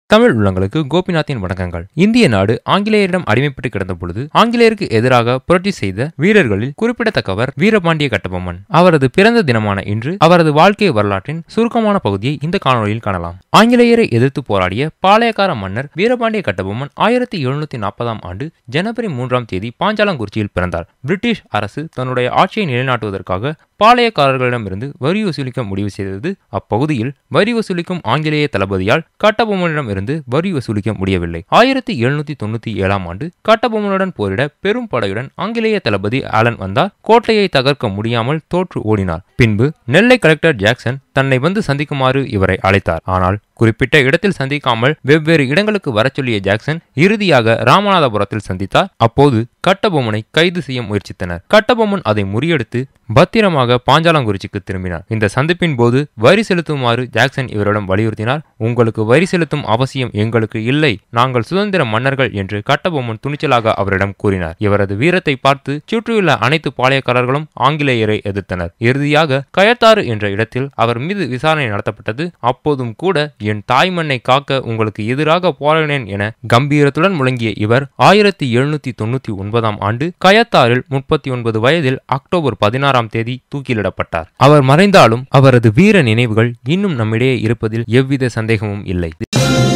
தமிழ் உள்ளங்களுக்கு கோபிநாத்தின் வணக்கங்கள் இந்திய நாடு ஆங்கிலேயரிடம் அடிமைப்பட்டு கிடந்த பொழுது ஆங்கிலேயருக்கு எதிராக புரட்சி செய்த வீரர்களில் குறிப்பிடத்தக்கவர் வீரபாண்டிய கட்டபொம்மன் அவரது பிறந்த தினமான இன்று அவரது வாழ்க்கை வரலாற்றின் சுருக்கமான பகுதியை இந்த காணொலியில் காணலாம் ஆங்கிலேயரை எதிர்த்து போராடிய பாளையக்கார மன்னர் வீரபாண்டிய கட்டபொம்மன் ஆயிரத்தி எழுநூத்தி நாற்பதாம் ஆண்டு ஜனவரி மூன்றாம் தேதி பாஞ்சாலங்குறிச்சியில் பிறந்தார் பிரிட்டிஷ் அரசு தன்னுடைய ஆட்சியை நிலைநாட்டுவதற்காக பாளையக்காரர்களிடமிருந்து வரி வசூலிக்க முடிவு செய்தது அப்பகுதியில் வரி வசூலிக்கும் ஆங்கிலேய தளபதியால் கட்டபொம்மனிடம் இருந்து வரி வசூலிக்க முடியவில்லை ஆயிரத்தி எழுநூத்தி தொண்ணூத்தி ஏழாம் ஆண்டு கட்டபொம்மனுடன் போரிட பெரும் படையுடன் ஆங்கிலேய தளபதி ஆலன் வந்தார் கோட்டையை தகர்க்க முடியாமல் தோற்று ஓடினார் பின்பு நெல்லை கலெக்டர் ஜாக்சன் தன்னை வந்து சந்திக்குமாறு இவரை அழைத்தார் ஆனால் குறிப்பிட்ட இடத்தில் சந்திக்காமல் வெவ்வேறு இடங்களுக்கு வரச் சொல்லிய ஜாக்சன் இறுதியாக ராமநாதபுரத்தில் சந்தித்தார் அப்போது கட்டபொம்மனை கைது செய்ய முயற்சித்தனர் கட்டபொம்மன் அதை முறியடித்து பத்திரமாக பாஞ்சாலங்குறிச்சிக்கு திரும்பினார் இந்த சந்திப்பின் போது வரி செலுத்துமாறு ஜாக்சன் இவரிடம் வலியுறுத்தினார் உங்களுக்கு வரி செலுத்தும் அவசியம் எங்களுக்கு இல்லை நாங்கள் சுதந்திர மன்னர்கள் என்று கட்டபொம்மன் துணிச்சலாக அவரிடம் கூறினார் இவரது வீரத்தை பார்த்து சுற்றியுள்ள அனைத்து பாளையக்காரர்களும் ஆங்கிலேயரை எதிர்த்தனர் இறுதியாக கயத்தாறு என்ற இடத்தில் அவர் மீது விசாரணை நடத்தப்பட்டது அப்போதும் கூட என் தாய் மண்ணை காக்க உங்களுக்கு எதிராக போராடினேன் என கம்பீரத்துடன் முழங்கிய இவர் ஆயிரத்தி எழுநூத்தி தொண்ணூத்தி ஒன்பதாம் ஆண்டு கயத்தாறில் முப்பத்தி ஒன்பது வயதில் அக்டோபர் பதினாறாம் தேதி தூக்கிலிடப்பட்டார் அவர் மறைந்தாலும் அவரது வீர நினைவுகள் இன்னும் நம்மிடையே இருப்பதில் எவ்வித சந்தேகமும் இல்லை